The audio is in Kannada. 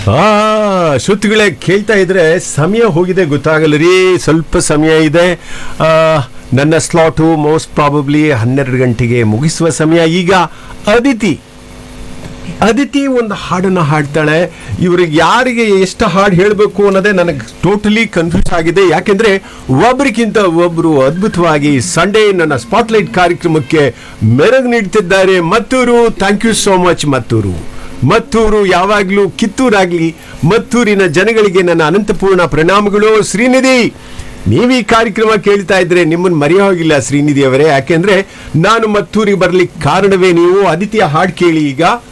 ಆ ಶ್ರುತಿಗಳೇ ಕೇಳ್ತಾ ಇದ್ರೆ ಸಮಯ ಹೋಗಿದೆ ಗೊತ್ತಾಗಲ್ಲ ರೀ ಸ್ವಲ್ಪ ಸಮಯ ಇದೆ ಆ, ನನ್ನ ಸ್ಲಾಟು ಮೋಸ್ಟ್ ಪ್ರಾಬಬ್ಲಿ ಹನ್ನೆರಡು ಗಂಟೆಗೆ ಮುಗಿಸುವ ಸಮಯ ಈಗ ಅದಿತಿ ಅದಿತಿ ಒಂದು ಹಾಡನ್ನು ಹಾಡ್ತಾಳೆ ಇವ್ರಿಗೆ ಯಾರಿಗೆ ಎಷ್ಟು ಹಾಡು ಹೇಳಬೇಕು ಅನ್ನೋದೇ ನನಗೆ ಟೋಟಲಿ ಕನ್ಫ್ಯೂಸ್ ಆಗಿದೆ ಯಾಕೆಂದ್ರೆ ಒಬ್ಬರಿಗಿಂತ ಒಬ್ಬರು ಅದ್ಭುತವಾಗಿ ಸಂಡೇ ನನ್ನ ಸ್ಪಾಟ್ಲೈಟ್ ಕಾರ್ಯಕ್ರಮಕ್ಕೆ ಮೆರಗು ನೀಡ್ತಿದ್ದಾರೆ Mattur thank you so much Mattur Mattur ಯಾವಾಗಲೂ ಕಿತ್ತೂರಾಗ್ಲಿ ಮತ್ತೂರಿನ ಜನಗಳಿಗೆ ನನ್ನ ಅನಂತಪೂರ್ಣ ಪ್ರಣಾಮಗಳು ಶ್ರೀನಿಧಿ ನೀವು ಈ ಕಾರ್ಯಕ್ರಮ ಕೇಳ್ತಾ ಇದ್ರೆ ನಿಮ್ಮನ್ನು ಮರೆಯೋ ಹೋಗಿಲ್ಲ ಶ್ರೀನಿಧಿ ಅವರೇ ಯಾಕೆಂದ್ರೆ ನಾನು ಮತ್ತೂರಿಗೆ ಬರ್ಲಿಕ್ಕೆ ಕಾರಣವೇ ನೀವು ಅದಿತಿಯ ಹಾಡು ಕೇಳಿ ಈಗ